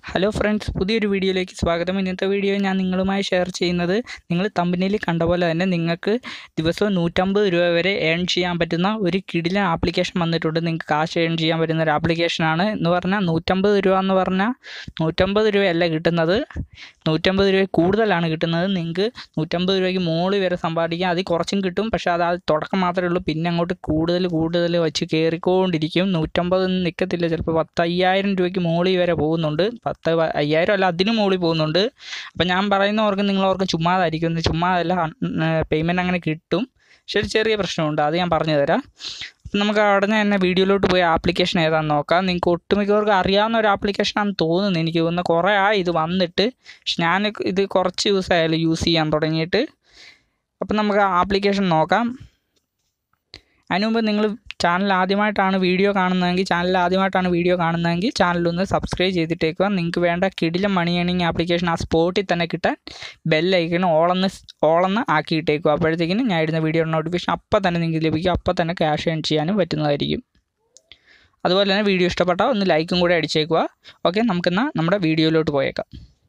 hello friends പുതിയൊരു വീഡിയോയിലേക്ക് സ്വാഗതം ഇന്നത്തെ വീഡിയോ ഞാൻ നിങ്ങളുമായി ഷെയർ ചെയ്യുന്നത് നിങ്ങൾ തമ്പനിയിൽ കണ്ട പോലെ തന്നെ നിങ്ങൾക്ക് ദിവസവും നൂറ്റമ്പത് രൂപ വരെ ഏൺ ചെയ്യാൻ പറ്റുന്ന ഒരു കിടിലൻ ആപ്ലിക്കേഷൻ വന്നിട്ടുണ്ട് നിങ്ങൾക്ക് കാശ് ഏൺ ചെയ്യാൻ പറ്റുന്ന ഒരു ആപ്ലിക്കേഷനാണ് എന്ന് പറഞ്ഞാൽ നൂറ്റമ്പത് രൂപ എന്ന് പറഞ്ഞാൽ നൂറ്റമ്പത് രൂപയല്ല കിട്ടുന്നത് നൂറ്റമ്പത് രൂപ കൂടുതലാണ് കിട്ടുന്നത് നിങ്ങൾക്ക് നൂറ്റമ്പത് രൂപയ്ക്ക് മുകളിൽ വരെ സമ്പാദിക്കാം അതിൽ കുറച്ചും കിട്ടും പക്ഷേ അത് ആ തുടക്കം മാത്രമേ ഉള്ളൂ പിന്നെ അങ്ങോട്ട് കൂടുതൽ കൂടുതൽ വെച്ച് കയറിക്കൊണ്ടിരിക്കും നൂറ്റമ്പത് നിൽക്കത്തില്ല ചിലപ്പോൾ പത്തയ്യായിരം രൂപയ്ക്ക് മുകളിൽ വരെ പോകുന്നുണ്ട് പത്ത് പ- അയ്യായിരം അല്ല അതിന് മുകളിൽ പോകുന്നുണ്ട് അപ്പം ഞാൻ പറയുന്നവർക്ക് നിങ്ങളവർക്ക് ചുമ്മാതായിരിക്കും ചുമ്മാതല്ല പേയ്മെൻറ്റ് അങ്ങനെ കിട്ടും പക്ഷെ ഒരു ചെറിയ പ്രശ്നമുണ്ട് അത് ഞാൻ പറഞ്ഞു തരാം അപ്പം നമുക്ക് അവിടെ നിന്ന് തന്നെ വീഡിയോയിലോട്ട് പോയി ആപ്ലിക്കേഷൻ ഏതാണെന്ന് നോക്കാം നിങ്ങൾക്ക് ഒട്ടുമിക്കവർക്ക് അറിയാവുന്ന ഒരു ആപ്ലിക്കേഷനാണെന്ന് തോന്നുന്നു എനിക്ക് തോന്നുന്നു കുറേ ആയി ഇത് വന്നിട്ട് പക്ഷെ ഞാൻ ഇത് കുറച്ച് ദിവസമായാലും യൂസ് ചെയ്യാൻ തുടങ്ങിയിട്ട് അപ്പം നമുക്ക് ആപ്ലിക്കേഷൻ നോക്കാം അതിന് മുമ്പ് നിങ്ങൾ ചാനൽ ആദ്യമായിട്ടാണ് വീഡിയോ കാണുന്നതെങ്കിൽ ചാനൽ ആദ്യമായിട്ടാണ് വീഡിയോ കാണുന്നതെങ്കിൽ ചാനലൊന്ന് സബ്സ്ക്രൈബ് ചെയ്തിട്ടേക്കുക നിങ്ങൾക്ക് വേണ്ട കിടിലം മണി ഏണിംഗ് ആപ്ലിക്കേഷൻ ആ സ്പോട്ടിൽ തന്നെ കിട്ടാൻ ബെല്ലൈക്കണം ഓളെന്ന് ഓളെന്ന് ആക്കിയിട്ടേക്കുക അപ്പോഴത്തേക്കിനും ഞാൻ ഇടുന്ന വീഡിയോ നോട്ടിഫിക്കേഷൻ അപ്പം തന്നെ നിങ്ങൾക്ക് ലഭിക്കും അപ്പം തന്നെ ക്യാഷ് ഏൺ ചെയ്യാനും പറ്റുന്നതായിരിക്കും അതുപോലെ തന്നെ വീഡിയോ ഇഷ്ടപ്പെട്ടാൽ ഒന്ന് ലൈക്കും കൂടെ അടിച്ചേക്കുക ഓക്കെ നമുക്കെന്നാൽ നമ്മുടെ വീഡിയോയിലോട്ട് പോയേക്കാം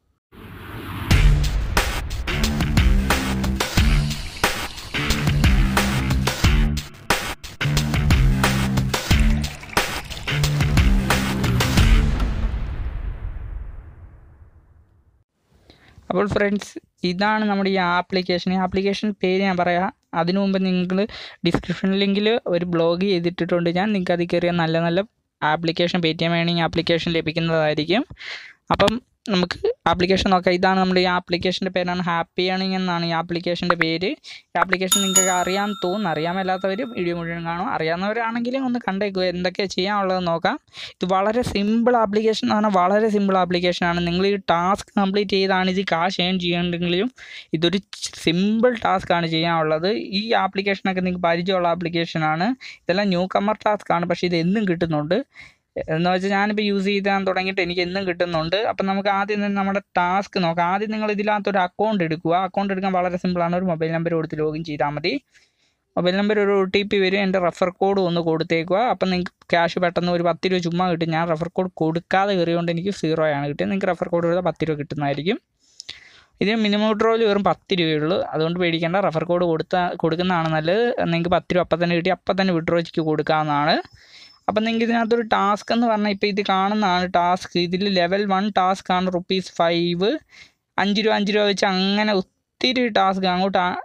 അപ്പോൾ ഫ്രണ്ട്സ് ഇതാണ് നമ്മുടെ ഈ ആപ്ലിക്കേഷൻ ഈ ആപ്ലിക്കേഷൻ പേര് ഞാൻ പറയാം അതിനു മുമ്പ് നിങ്ങൾ ഡിസ്ക്രിപ്ഷൻ ലിങ്കിൽ ഒരു ബ്ലോഗ് ചെയ്തിട്ടിട്ടുണ്ട് ഞാൻ നിങ്ങൾക്ക് അതിൽ കയറിയാൽ നല്ല നല്ല application Paytm earning application ലഭിക്കുന്നതായിരിക്കും അപ്പം നമുക്ക് ആപ്ലിക്കേഷൻ നോക്കാം ഇതാണ് നമ്മുടെ ഈ ആപ്ലിക്കേഷൻ്റെ പേരാണ് ഹാപ്പി ഏണിംഗ് എന്നാണ് ഈ ആപ്ലിക്കേഷൻ്റെ പേര് ഈ ആപ്ലിക്കേഷൻ നിങ്ങൾക്ക് അറിയാൻ തോന്നുന്നു അറിയാൻ മേലാത്തവർ വീഡിയോ മുഴുവൻ കാണും അറിയാവുന്നവരാണെങ്കിലും ഒന്ന് കണ്ടേക്കുക എന്തൊക്കെയാണ് ചെയ്യാനുള്ളത് നോക്കാം ഇത് വളരെ സിമ്പിൾ ആപ്ലിക്കേഷൻ എന്ന് പറഞ്ഞാൽ വളരെ സിമ്പിൾ ആപ്ലിക്കേഷനാണ് നിങ്ങൾ ഈ ടാസ്ക് കംപ്ലീറ്റ് ചെയ്താണ് ഇത് കാശ് ഏൺ ചെയ്യേണ്ടെങ്കിലും ഇതൊരു സിമ്പിൾ ടാസ്ക് ആണ് ചെയ്യാനുള്ളത് ഈ ആപ്ലിക്കേഷനൊക്കെ നിങ്ങൾക്ക് പരിചയമുള്ള ആപ്ലിക്കേഷനാണ് ഇതെല്ലാം ന്യൂ കമ്മർ ടാസ്ക് ആണ് പക്ഷേ ഇത് എന്നും കിട്ടുന്നുണ്ട് എന്ന് വെച്ചാൽ ഞാനിപ്പോൾ യൂസ് ചെയ്താൻ തുടങ്ങിയിട്ട് എനിക്ക് എന്നും കിട്ടുന്നുണ്ട് അപ്പം നമുക്ക് ആദ്യം തന്നെ നമ്മുടെ ടാസ്ക് നോക്കാം ആദ്യം നിങ്ങൾ ഇതിനകത്ത് ഒരു അക്കൗണ്ട് എടുക്കുക അക്കൗണ്ട് എടുക്കാൻ വളരെ സിമ്പിളാണ് ഒരു മൊബൈൽ നമ്പർ കൊടുത്ത് ലോഗിൻ ചെയ്താൽ മതി മൊബൈൽ നമ്പർ ഒരു ഒ ടി പി വരും എൻ്റെ റെഫർ കോഡ് ഒന്ന് കൊടുത്തേക്കുക അപ്പം നിങ്ങൾക്ക് ക്യാഷ് പെട്ടെന്ന് ഒരു പത്ത് രൂപ ചുമ്മാ കിട്ടും ഞാൻ റെഫർ കോഡ് കൊടുക്കാതെ കയറിയോണ്ട് എനിക്ക് സീറോ ആണ് കിട്ടിയത് നിങ്ങൾക്ക് റെഫർ കോഡ് കൊടുത്താൽ പത്ത് രൂപ കിട്ടുന്നതായിരിക്കും ഇതിന് മിനിമം വിഡ്രോയിൽ വെറും പത്ത് രൂപയുള്ളൂ അതുകൊണ്ട് പേടിക്കേണ്ട റെഫർ കോഡ് കൊടുത്ത കൊടുക്കുന്നതാണ് നല്ലത് നിങ്ങൾക്ക് പത്ത് രൂപ അപ്പം തന്നെ കിട്ടി അപ്പം തന്നെ വിഡ്രോയ്ക്ക് കൊടുക്കാവുന്നതാണ് അപ്പം നിങ്ങൾക്ക് ഇതിനകത്തൊരു ടാസ്ക് എന്ന് പറഞ്ഞാൽ ഇപ്പോൾ ഇത് കാണുന്നതാണ് ടാസ്ക് ഇതിൽ ലെവൽ വൺ ടാസ്ക് ആണ് റുപ്പീസ് ഫൈവ് അഞ്ച് രൂപ അഞ്ച് രൂപ വെച്ച് അങ്ങനെ ഒത്തിരി ടാസ്ക് അങ്ങോട്ട് ആ-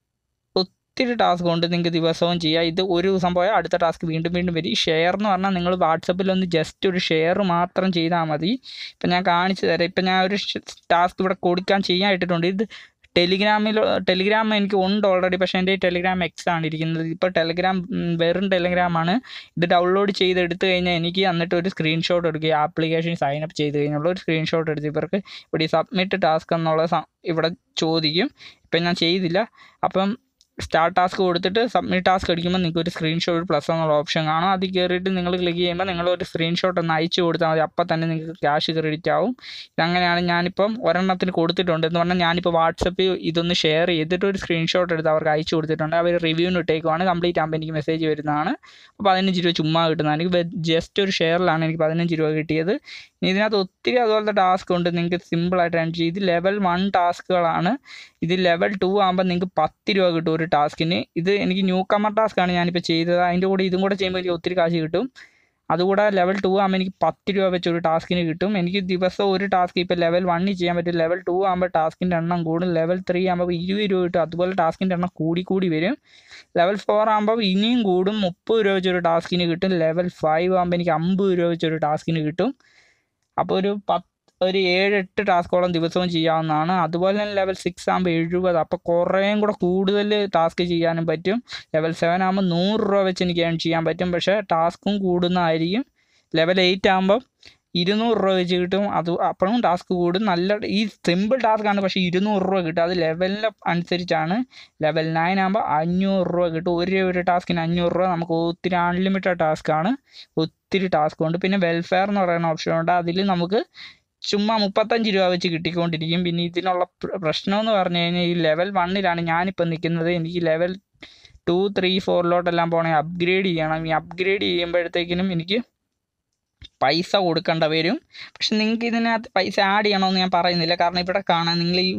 ഒത്തിരി ടാസ്ക് കൊണ്ട് നിങ്ങൾക്ക് ദിവസവും ചെയ്യാം ഇത് ഒരു ദിവസം പോയാൽ അടുത്ത ടാസ്ക് വീണ്ടും വീണ്ടും വരും ഈ ഷെയർ എന്ന് പറഞ്ഞാൽ നിങ്ങൾ വാട്സപ്പിൽ ഒന്ന് ജസ്റ്റ് ഒരു ഷെയർ മാത്രം ചെയ്താൽ മതി ഇപ്പം ഞാൻ കാണിച്ചു തരാം ഇപ്പം ഞാൻ ഒരു ടാസ്ക് ഇവിടെ കൊടുക്കാൻ ചെയ്യാൻ ഇട്ടിട്ടുണ്ട് ഇത് ടെലിഗ്രാമിൽ ടെലിഗ്രാം എനിക്ക് ഉണ്ട് ഓൾറെഡി പക്ഷേ എൻ്റെ ടെലിഗ്രാം എക്സ് ആണ് ഇരിക്കുന്നത് ഇപ്പോൾ ടെലിഗ്രാം ഉം, വെറും ടെലിഗ്രാമാണ് ഇത് ഡൗൺലോഡ് ചെയ്ത് എടുത്തു കഴിഞ്ഞാൽ എനിക്ക് എന്നിട്ട് ഒരു സ്ക്രീൻഷോട്ട് എടുക്കുക ഈ ആപ്ലിക്കേഷൻ സൈൻ അപ്പ് ചെയ്ത് കഴിഞ്ഞുള്ള ഒരു സ്ക്രീൻഷോട്ട് എടുത്ത് ഇവർക്ക് ഇവിടെ ഈ സബ്മിറ്റ് ടാസ്ക് എന്നുള്ള സ- ഇവിടെ ചോദിക്കും ഇപ്പം ഞാൻ ചെയ്തില്ല അപ്പം സ്റ്റാർട്ട് ടാസ്ക് കൊടുത്തിട്ട് സബ്മിറ്റ് ടാസ്ക് അടിക്കുമ്പോൾ നിങ്ങൾക്ക് ഒരു സ്ക്രീൻഷോട്ട് പ്ലസ് എന്നുള്ള ഓപ്ഷൻ കാണും അതിൽ കയറിയിട്ട് നിങ്ങൾ ക്ലിക്ക് ചെയ്യുമ്പോൾ നിങ്ങൾ ഒരു സ്ക്രീൻഷോട്ട് ഒന്ന് അയച്ചു കൊടുത്താൽ മതി അപ്പം തന്നെ നിങ്ങൾക്ക് ക്യാഷ് ക്രെഡിറ്റ് ആവും ഇതങ്ങനെയാണ് ഞാനിപ്പം ഒരെണ്ണത്തിന് കൊടുത്തിട്ടുണ്ട് എന്ന് പറഞ്ഞാൽ ഞാനിപ്പോൾ വാട്സപ്പിൽ ഇതൊന്ന് ഷെയർ ചെയ്തിട്ട് ഒരു സ്ക്രീൻഷോട്ട് എടുത്ത് അവർക്ക് അയച്ചു കൊടുത്തിട്ടുണ്ട് അവർ റിവ്യൂവിന് ഇട്ടേക്കുവാണ് കംപ്ലീറ്റ് ആകുമ്പോൾ എനിക്ക് മെസ്സേജ് വരുന്നതാണ് അപ്പോൾ പതിനഞ്ച് രൂപ ചുമ്മാ കിട്ടുന്നതാണ് എനിക്ക് ജസ്റ്റ് ഒരു ഷെയറിലാണ് എനിക്ക് പതിനഞ്ച് രൂപ കിട്ടിയത് ഇനി ഇതിനകത്ത് ഒത്തിരി അതുപോലത്തെ ടാസ്ക് ഉണ്ട് നിങ്ങൾക്ക് സിമ്പിളായിട്ട് റൺ ചെയ്യും ഇത് ലെവൽ വൺ ടാസ്കുകളാണ് ഇത് ലെവൽ ടു ആകുമ്പോൾ നിങ്ങൾക്ക് പത്ത് രൂപ കിട്ടും ഒരു ടാസ്കിന് ഇത് എനിക്ക് ന്യൂ കമ്മർ ടാസ്ക് ആണ് ഞാനിപ്പോൾ ചെയ്തത് അതിൻ്റെ കൂടെ ഇതും കൂടെ ചെയ്യുമ്പോൾ എനിക്ക് ഒത്തിരി കാശ് കിട്ടും അതുകൂടെ ലെവൽ ടു ആകുമ്പോൾ എനിക്ക് പത്ത് രൂപ വെച്ച് ഒരു ടാസ്കിന് കിട്ടും എനിക്ക് ദിവസം ഒരു ടാസ്ക് ഇപ്പോൾ ലെവൽ വണ്ണിൽ ചെയ്യാൻ പറ്റും ലെവൽ ടു ആകുമ്പോൾ ടാസ്കിൻ്റെ എണ്ണം കൂടും ലെവൽ ത്രീ ആകുമ്പോൾ ഇരുപത് രൂപ കിട്ടും അതുപോലെ ടാസ്കിൻ്റെ എണ്ണം കൂടി കൂടി വരും ലെവൽ ഫോർ ആകുമ്പോൾ ഇനിയും കൂടും മുപ്പത് രൂപ വെച്ചൊരു ടാസ്കിന് കിട്ടും ലെവൽ ഫൈവ് ആകുമ്പോൾ എനിക്ക് അമ്പത് രൂപ വെച്ചൊരു ടാസ്കിന് കിട്ടും അപ്പോൾ ഒരു പത്ത് ഒരു ഏഴ് എട്ട് ടാസ്കോളം ദിവസവും ചെയ്യാവുന്നതാണ് അതുപോലെ തന്നെ ലെവൽ സിക്സ് ആകുമ്പോൾ എഴുപത് അപ്പോൾ കുറേയും കൂടെ കൂടുതൽ ടാസ്ക് ചെയ്യാനും പറ്റും ലെവൽ സെവൻ ആകുമ്പോൾ നൂറ് രൂപ വെച്ച് എനിക്ക് ഏൺ ചെയ്യാൻ പറ്റും പക്ഷേ ടാസ്കും കൂടുന്നതായിരിക്കും ലെവൽ എയ്റ്റ് ആകുമ്പോൾ ഇരുന്നൂറ് രൂപ വെച്ച് കിട്ടും അത് അപ്പോഴും ടാസ്ക് കൂടും നല്ല ഈ സിമ്പിൾ ടാസ്ക് ആണ് പക്ഷേ ഇരുന്നൂറ് രൂപ കിട്ടും അത് ലെവലിന് അനുസരിച്ചാണ് ലെവൽ നയൻ ആകുമ്പോൾ അഞ്ഞൂറ് രൂപ കിട്ടും ഒരു ഒരു ടാസ്കിന് അഞ്ഞൂറ് രൂപ നമുക്ക് ഒത്തിരി അൺലിമിറ്റഡ് ടാസ്ക് ആണ് ഒത്തിരി ടാസ്ക് ഉണ്ട് പിന്നെ വെൽഫെയർ എന്ന് പറയുന്ന ഓപ്ഷൻ ഉണ്ട് അതിൽ നമുക്ക് ചുമ്മാ മുപ്പത്തഞ്ച് രൂപ വെച്ച് കിട്ടിക്കൊണ്ടിരിക്കും പിന്നെ ഇതിനുള്ള പ്ര- പ്രശ്നം എന്ന് പറഞ്ഞു കഴിഞ്ഞാൽ ഈ ലെവൽ വണ്ണിലാണ് ഞാനിപ്പോൾ നിൽക്കുന്നത് എനിക്ക് ലെവൽ ടു ത്രീ ഫോറിലോട്ടെല്ലാം പോകണമെങ്കിൽ അപ്ഗ്രേഡ് ചെയ്യണം ഈ അപ്ഗ്രേഡ് ചെയ്യുമ്പോഴത്തേക്കിനും എനിക്ക് പൈസ കൊടുക്കേണ്ട വരും പക്ഷെ നിങ്ങൾക്ക് ഇതിനകത്ത് പൈസ ആഡ് ചെയ്യണമെന്ന് ഞാൻ പറയുന്നില്ല കാരണം ഇവിടെ കാണാൻ നിങ്ങൾ ഈ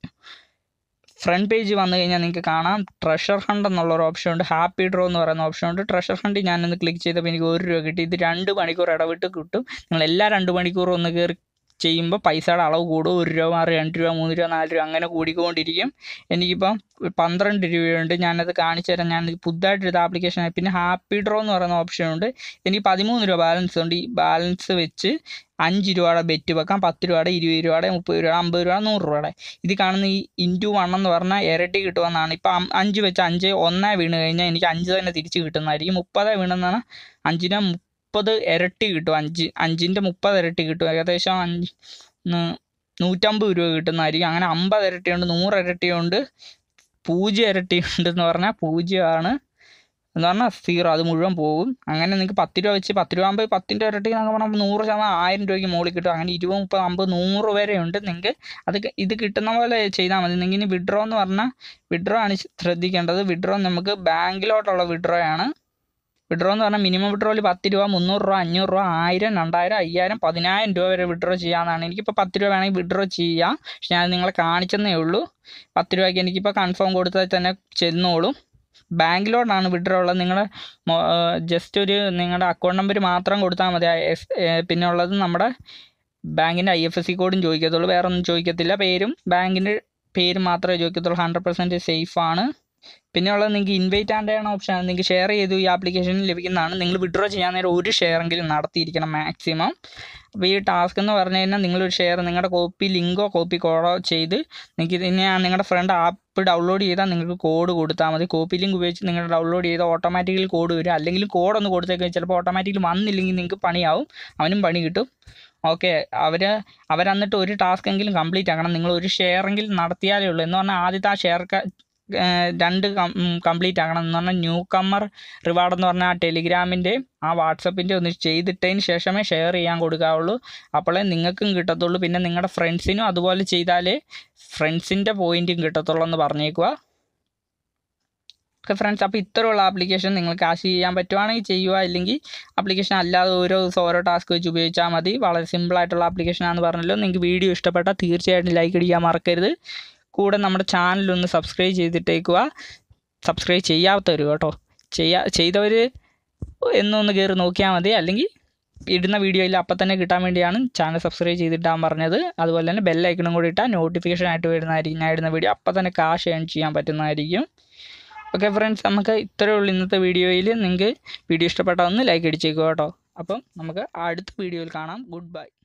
ഫ്രണ്ട് പേജ് വന്നു കഴിഞ്ഞാൽ നിങ്ങൾക്ക് കാണാം ട്രഷർ ഹണ്ട് എന്നുള്ള ഒരു ഓപ്ഷൻ ഉണ്ട് ഹാപ്പി ഡ്രോ എന്ന് പറയുന്ന ഓപ്ഷൻ ഉണ്ട് ട്രഷർ ഹണ്ട് ഞാനൊന്ന് ക്ലിക്ക് ചെയ്തപ്പോൾ എനിക്ക് ഒരു രൂപ കിട്ടി ഇത് രണ്ട് മണിക്കൂർ ഇടവിട്ട് കിട്ടും നിങ്ങൾ എല്ലാ രണ്ട് മണിക്കൂറും ഒന്ന് കയറി ചെയ്യുമ്പോൾ പൈസയുടെ അളവ് കൂടും ഒരു രൂപ മാറി രണ്ട് രൂപ മൂന്ന് രൂപ നാല് രൂപ അങ്ങനെ കൂടിക്കൊണ്ടിരിക്കും എനിക്കിപ്പം പന്ത്രണ്ട് രൂപയുണ്ട് ഞാനത് കാണിച്ചു തരാം ഞാൻ പുതുതായിട്ട് എടുത്ത ആപ്ലിക്കേഷൻ പിന്നെ ഹാപ്പി ഡ്രോ എന്ന് പറയുന്ന ഓപ്ഷൻ ഉണ്ട് എനിക്ക് പതിമൂന്ന് രൂപ ബാലൻസ് ഉണ്ട് ഈ ബാലൻസ് വെച്ച് അഞ്ച് രൂപയുടെ ബെറ്റ് വെക്കാം പത്ത് രൂപയുടെ ഇരുപത് രൂപയുടെ മുപ്പത് രൂപ അമ്പത് രൂപ നൂറ് രൂപയുടെ ഇത് കാണുന്ന ഈ ഇൻറ്റു വൺ എന്ന് പറഞ്ഞാൽ ഇരട്ടി കിട്ടുമെന്നാണ് ഇപ്പം അഞ്ച് വെച്ച് അഞ്ച് ഒന്നേ വീണ് കഴിഞ്ഞാൽ എനിക്ക് അഞ്ച് തന്നെ തിരിച്ച് കിട്ടുന്നതായിരിക്കും മുപ്പത് വീണെന്നാണ് അഞ്ചിനെ മുപ്പത് ഇരട്ടി കിട്ടും അഞ്ച് അഞ്ചിൻ്റെ മുപ്പത് ഇരട്ടി കിട്ടും ഏകദേശം അഞ്ച് നൂറ്റമ്പത് രൂപ കിട്ടുന്നതായിരിക്കും അങ്ങനെ അമ്പത് ഇരട്ടിയുണ്ട് നൂറ് ഇരട്ടിയുണ്ട് പൂജ്യം ഇരട്ടിയുണ്ട് എന്ന് പറഞ്ഞാൽ പൂജ്യമാണ് എന്ന് പറഞ്ഞാൽ സീറോ അത് മുഴുവൻ പോകും അങ്ങനെ നിങ്ങൾക്ക് പത്ത് രൂപ വെച്ച് പത്ത് രൂപ ആകുമ്പോൾ പത്തിൻ്റെ ഇരട്ടി എന്നൊക്കെ പറഞ്ഞാൽ നൂറ് ശതമാനം ആയിരം രൂപയ്ക്ക് മുകളിൽ കിട്ടും അങ്ങനെ ഇരുപത് മുപ്പത് അമ്പത് നൂറ് വരെ ഉണ്ട് നിങ്ങൾക്ക് അത് ഇത് കിട്ടുന്ന പോലെ ചെയ്താൽ മതി നിങ്ങൾ ഇനി വിഡ്രോ എന്ന് പറഞ്ഞാൽ വിഡ്രോ ആണ് ശ്രദ്ധിക്കേണ്ടത് വിഡ്രോ നമുക്ക് ബാങ്കിലോട്ടുള്ള വിഡ്രോ ആണ് വിഡ്രോ എന്ന് പറഞ്ഞാൽ മിനിമം വിഡ്രോയിൽ പത്ത് രൂപ മുന്നൂറ് രൂപ അഞ്ഞൂറ് രൂപ ആയിരം രണ്ടായിരം അയ്യായിരം പതിനായിരം രൂപ വരെ വിഡ്രോ ചെയ്യാമെന്നാണ് എനിക്കിപ്പോൾ പത്ത് രൂപ വേണമെങ്കിൽ വിഡ്രോ ചെയ്യാം പക്ഷെ ഞാൻ നിങ്ങളെ കാണിച്ചെന്നേ ഉള്ളൂ പത്ത് രൂപയ്ക്ക് എനിക്കിപ്പോൾ കൺഫേം കൊടുത്താൽ തന്നെ ചെന്നോളും ബാങ്കിലോട്ടാണ് വിഡ്രോ ഉള്ളത് നിങ്ങൾ ജസ്റ്റ് ഒരു നിങ്ങളുടെ അക്കൗണ്ട് നമ്പർ മാത്രം കൊടുത്താൽ മതി എസ് പിന്നെ ഉള്ളത് നമ്മുടെ ബാങ്കിൻ്റെ ഐ എഫ് എസ് സി കോഡും ചോദിക്കത്തുള്ളൂ വേറെ ഒന്നും ചോദിക്കത്തില്ല പേരും ബാങ്കിൻ്റെ പേര് മാത്രമേ ചോദിക്കത്തുള്ളൂ ഹൺഡ്രഡ് പെർസെൻറ്റ് സേഫ് ആണ് പിന്നെ ഉള്ളത് നിങ്ങൾക്ക് ഇൻവൈറ്റ് ആൻഡ് ആണ് ഓപ്ഷൻ നിങ്ങൾക്ക് ഷെയർ ചെയ്തു ഈ ആപ്ലിക്കേഷനിൽ ലഭിക്കുന്നതാണ് നിങ്ങൾ വിഡ്രോ ചെയ്യാൻ നേരം ഒരു ഷെയറെങ്കിലും നടത്തിയിരിക്കണം മാക്സിമം അപ്പോൾ ഈ ടാസ്ക് എന്ന് പറഞ്ഞു കഴിഞ്ഞാൽ നിങ്ങളൊരു ഷെയർ നിങ്ങളുടെ കോപ്പി ലിങ്കോ കോപ്പി കോഡോ ചെയ്ത് നിങ്ങൾക്ക് ഇതിനെ നിങ്ങളുടെ ഫ്രണ്ട് ആപ്പ് ഡൗൺലോഡ് ചെയ്താൽ നിങ്ങൾക്ക് കോഡ് കൊടുത്താൽ മതി കോപ്പി ലിങ്ക് ഉപയോഗിച്ച് നിങ്ങൾ ഡൗൺലോഡ് ചെയ്താൽ ഓട്ടോമാറ്റിക്കലി കോഡ് വരും അല്ലെങ്കിൽ കോഡ് ഒന്ന് കൊടുത്തേക്കാൻ ചിലപ്പോൾ ഓട്ടോമാറ്റിക്കലി വന്നില്ലെങ്കിൽ നിങ്ങൾക്ക് പണിയാവും അവനും പണി കിട്ടും ഓക്കെ അവർ അവരന്നിട്ട് ഒരു ടാസ്ക് എങ്കിലും കംപ്ലീറ്റ് ആക്കണം നിങ്ങൾ ഒരു ഷെയറെങ്കിലും നടത്തിയാലേ ഉള്ളൂ എന്ന് പറഞ്ഞാൽ ആദ്യത്തെ ആ ഷെയർ രണ്ട് കംപ്ലീറ്റ് ആക്കണം എന്ന് പറഞ്ഞാൽ ന്യൂ കമ്മർ റിവാർഡ് എന്ന് പറഞ്ഞാൽ ആ ടെലിഗ്രാമിൻ്റെയും ആ വാട്സപ്പിൻ്റെ ഒന്ന് ചെയ്തിട്ടതിന് ശേഷമേ ഷെയർ ചെയ്യാൻ കൊടുക്കാവുള്ളൂ അപ്പോഴേ നിങ്ങൾക്കും കിട്ടത്തുള്ളൂ പിന്നെ നിങ്ങളുടെ ഫ്രണ്ട്സിനും അതുപോലെ ചെയ്താലേ ഫ്രണ്ട്സിൻ്റെ പോയിൻറ്റും കിട്ടത്തുള്ളൂ എന്ന് പറഞ്ഞേക്കുക ഓക്കെ ഫ്രണ്ട്സ് അപ്പോൾ ഇത്തരമുള്ള ആപ്ലിക്കേഷൻ നിങ്ങൾ കാശ് ചെയ്യാൻ പറ്റുവാണെങ്കിൽ ചെയ്യുക ഇല്ലെങ്കിൽ ആപ്ലിക്കേഷൻ അല്ലാതെ ഓരോ ദിവസം ഓരോ ടാസ്ക് വെച്ച് ഉപയോഗിച്ചാൽ മതി വളരെ സിമ്പിളായിട്ടുള്ള ആപ്ലിക്കേഷനാണെന്ന് പറഞ്ഞല്ലോ നിങ്ങൾക്ക് വീഡിയോ ഇഷ്ടപ്പെട്ടാൽ തീർച്ചയായിട്ടും ലൈക്ക് അടിക്കാൻ മറക്കരുത് കൂടെ നമ്മുടെ ചാനലൊന്ന് സബ്സ്ക്രൈബ് ചെയ്തിട്ടേക്കുക സബ്സ്ക്രൈബ് ചെയ്യാത്തവർ കേട്ടോ ചെയ്യാ ചെയ്തവർ എന്നൊന്ന് കയറി നോക്കിയാൽ മതി അല്ലെങ്കിൽ ഇടുന്ന വീഡിയോയിൽ അപ്പം തന്നെ കിട്ടാൻ വേണ്ടിയാണ് ചാനൽ സബ്സ്ക്രൈബ് ചെയ്തിട്ടാൻ പറഞ്ഞത് അതുപോലെ തന്നെ ബെല്ലൈക്കണും കൂടി ഇട്ടാൽ നോട്ടിഫിക്കേഷൻ ആയിട്ട് വരുന്നതായിരിക്കും ഞാൻ ഇടുന്ന വീഡിയോ അപ്പം തന്നെ കാശ് ഏൺ ചെയ്യാൻ പറ്റുന്നതായിരിക്കും ഓക്കെ ഫ്രണ്ട്സ് നമുക്ക് ഇത്രയേ ഉള്ളൂ ഇന്നത്തെ വീഡിയോയിൽ നിങ്ങൾക്ക് വീഡിയോ ഇഷ്ടപ്പെട്ടാൽ ഒന്ന് ലൈക്ക് അടിച്ചേക്കുക കേട്ടോ അപ്പം നമുക്ക് അടുത്ത വീഡിയോയിൽ കാണാം ഗുഡ് ബൈ